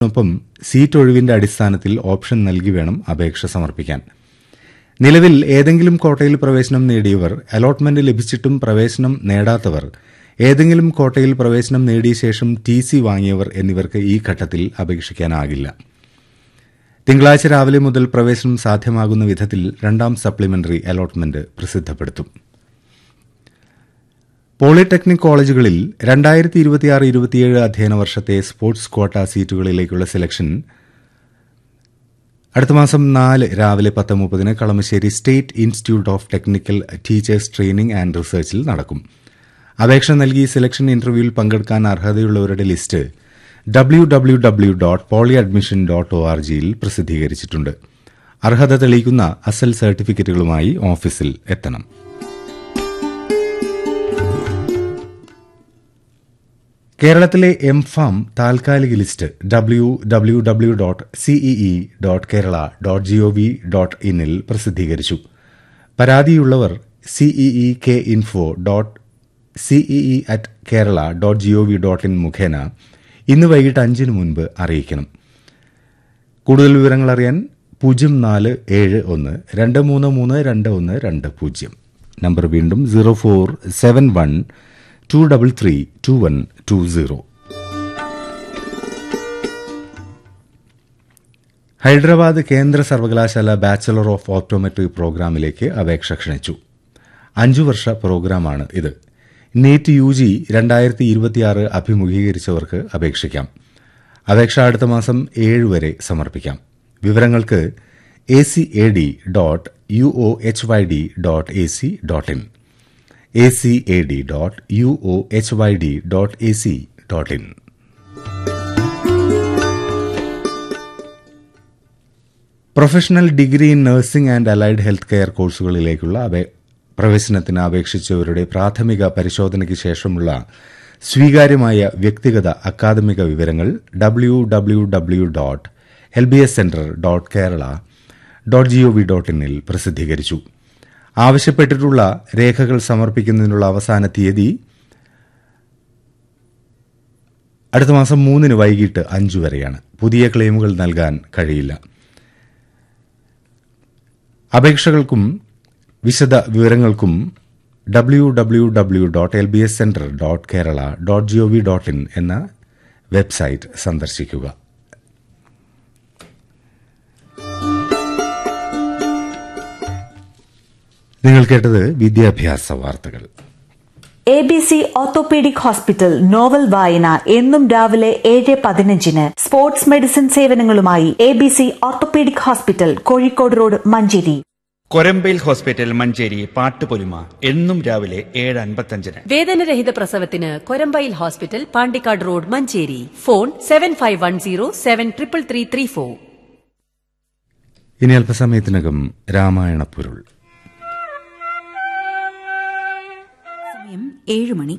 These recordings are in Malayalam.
ഒപ്പം സീറ്റ് ഒഴിവിന്റെ അടിസ്ഥാനത്തിൽ ഓപ്ഷൻ നൽകി വേണം അപേക്ഷ സമർപ്പിക്കാൻ നിലവിൽ ഏതെങ്കിലും കോട്ടയിൽ പ്രവേശനം നേടിയവർ അലോട്ട്മെന്റ് ലഭിച്ചിട്ടും പ്രവേശനം നേടാത്തവർ ഏതെങ്കിലും കോട്ടയിൽ പ്രവേശനം നേടിയ ശേഷം ടി സി വാങ്ങിയവർ എന്നിവർക്ക് ഈ ഘട്ടത്തിൽ അപേക്ഷിക്കാനാകില്ല തിങ്കളാഴ്ച രാവിലെ മുതൽ പ്രവേശനം സാധ്യമാകുന്ന വിധത്തിൽ രണ്ടാം സപ്ലിമെന്ററി അലോട്ട്മെന്റ് പ്രസിദ്ധപ്പെടുത്തും പോളിടെക്നിക് കോളേജുകളിൽ രണ്ടായിരത്തി ഇരുപത്തിയാറ് ഇരുപത്തിയേഴ് അധ്യയന വർഷത്തെ സ്പോർട്സ് ക്വാട്ട സീറ്റുകളിലേക്കുള്ള സെലക്ഷൻ അടുത്ത മാസം നാല് രാവിലെ പത്ത് മുപ്പതിന് Kalamassery state institute of technical teachers training and റിസർച്ചിൽ നടക്കും അപേക്ഷ നൽകി സെലക്ഷൻ ഇന്റർവ്യൂവിൽ പങ്കെടുക്കാൻ അർഹതയുള്ളവരുടെ list W W W dot poly admission dot O R ജിയിൽ പ്രസിദ്ധീകരിച്ചിട്ടുണ്ട് അർഹത തെളിയിക്കുന്ന അസൽ സർട്ടിഫിക്കറ്റുകളുമായി ഓഫീസിൽ എത്തണം കേരളത്തിലെ എം ഫാം താൽക്കാലിക list W W W dot C E E dot Kerala dot gov dot ഇന്നിൽ പ്രസിദ്ധീകരിച്ചു പരാതിയുള്ളവർ C E E K info dot C E E at Kerala dot gov dot in മുഖേന ഇന്ന് വൈകിട്ട് അഞ്ചിന് മുൻപ് അറിയിക്കണം കൂടുതൽ വിവരങ്ങൾ അറിയാൻ പൂജ്യം നാല് ഏഴ് ഒന്ന് രണ്ട് മൂന്ന് മൂന്ന് രണ്ട് ഒന്ന് രണ്ട് പൂജ്യം നമ്പർ വീണ്ടും zero four seven one two double three two one two zero Hyderabad കേന്ദ്ര സർവകലാശാല ബാച്ചലർ ഓഫ് ഓപ്റ്റോമെട്രി പ്രോഗ്രാമിലേക്ക് അപേക്ഷ ക്ഷണിച്ചു അഞ്ചു വർഷ പ്രോഗ്രാമാണ് ഇത് നീറ്റ് യു ജി രണ്ടായിരത്തി ഇരുപത്തിയാറ് അഭിമുഖീകരിച്ചവർക്ക് അപേക്ഷിക്കാം അപേക്ഷ അടുത്ത മാസം ഏഴ് വരെ സമർപ്പിക്കാം വിവരങ്ങൾക്ക് A C A D dot U O H Y D dot A C dot in A C A D dot U O H Y D dot A C dot in professional degree in nursing and allied health care കോഴ്സുകളിലേക്കുള്ള പ്രവേശനത്തിന് അപേക്ഷിച്ചവരുടെ പ്രാഥമിക പരിശോധനയ്ക്ക് ശേഷമുള്ള സ്വീകാര്യമായ വ്യക്തിഗത അക്കാദമിക വിവരങ്ങൾ W W W dot L B S centre dot Kerala dot gov dot ഇന്നിൽ പ്രസിദ്ധീകരിച്ചു ആവശ്യപ്പെട്ടിട്ടുള്ള രേഖകൾ സമർപ്പിക്കുന്നതിനുള്ള അവസാന തീയതി അടുത്ത മാസം മൂന്നിന് വൈകിട്ട് അഞ്ചു വരെയാണ് പുതിയ ക്ലെയിമുകൾ നൽകാൻ കഴിയില്ല അപേക്ഷകൾക്കും വിശദ വിവരങ്ങൾക്കും W W W dot L B S centre dot Kerala dot gov dot in എന്ന വെബ്സൈറ്റ് സന്ദർശിക്കുക നിങ്ങൾ കേട്ടത് വിദ്യാഭ്യാസ വാർത്തകൾ A B C orthopaedic hospital novel വായന എന്നും രാവിലെ ഏഴ് പതിനഞ്ചിന് സ്പോർട്സ് മെഡിസിൻ സേവനങ്ങളുമായി A B C orthopaedic hospital Kozhikode road Manjeri Korambayil hospital Manjeri പാട്ടുപൊലിമ എന്നും രാവിലെ ഏഴ് അൻപത്തഞ്ചിന് വേദനരഹിത പ്രസവത്തിന് Korambayil hospital Pandikkad road Manjeri phone seven five one zero seven triple three three four ഇനി അല്പസമയത്തിനകം രാമായണ പൊരുൾ സമയം ഏഴ് മണി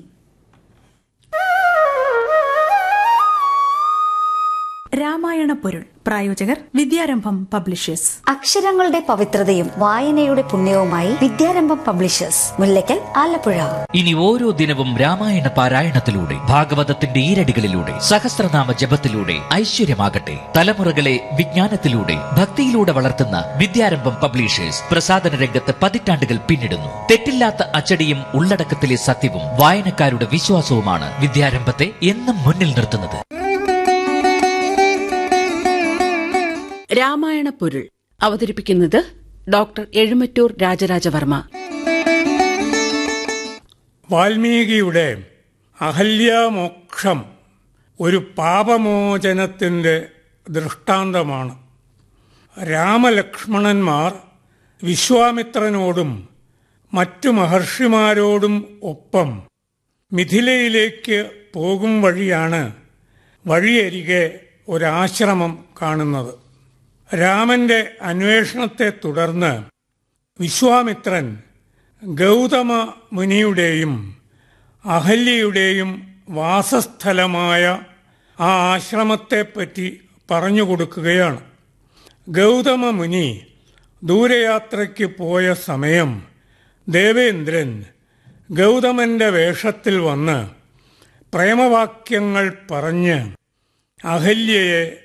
രാമായണ പൊരുൾ പ്രായോജകർ വിദ്യാരംഭം പബ്ലിഷേഴ്സ് അക്ഷരങ്ങളുടെ പവിത്രതയും വായനയുടെ പുണ്യവുമായി വിദ്യാരംഭം പബ്ലിഷേഴ്സ് മുല്ലയ്ക്കൽ ആലപ്പുഴ ഇനി ഓരോ ദിനവും രാമായണ പാരായണത്തിലൂടെ ഭാഗവതത്തിന്റെ ഈരടികളിലൂടെ സഹസ്രനാമ ജപത്തിലൂടെ ഐശ്വര്യമാകട്ടെ തലമുറകളെ വിജ്ഞാനത്തിലൂടെ ഭക്തിയിലൂടെ വളർത്തുന്ന വിദ്യാരംഭം പബ്ലിഷേഴ്സ് പ്രസാദന രംഗത്ത് പതിറ്റാണ്ടുകൾ പിന്നിടുന്നു തെറ്റില്ലാത്ത അച്ചടിയും ഉള്ളടക്കത്തിലെ സത്യവും വായനക്കാരുടെ വിശ്വാസവുമാണ് വിദ്യാരംഭത്തെ എന്നും മുന്നിൽ നിർത്തുന്നത് രാമായണ പൊരുൾ അവതരിപ്പിക്കുന്നത് ഡോക്ടർ എഴുമറ്റൂർ രാജരാജവർമ്മ വാൽമീകിയുടെ അഹല്യാമോക്ഷം ഒരു പാപമോചനത്തിൻ്റെ ദൃഷ്ടാന്തമാണ് രാമലക്ഷ്മണന്മാർ വിശ്വാമിത്രനോടും മറ്റു മഹർഷിമാരോടും ഒപ്പം മിഥിലയിലേക്ക് പോകും വഴിയാണ് വഴിയരികെ ഒരാശ്രമം കാണുന്നത് രാമന്റെ അന്വേഷണത്തെ തുടർന്ന് വിശ്വാമിത്രൻ ഗൗതമ മുനിയുടെയും അഹല്യയുടെയും വാസസ്ഥലമായ ആ ആശ്രമത്തെപ്പറ്റി പറഞ്ഞു കൊടുക്കുകയാണ് ഗൗതമ മുനി ദൂരയാത്രയ്ക്ക് പോയ സമയം ദേവേന്ദ്രൻ ഗൗതമന്റെ വേഷത്തിൽ വന്ന് പ്രേമവാക്യങ്ങൾ പറഞ്ഞ് അഹല്യയെ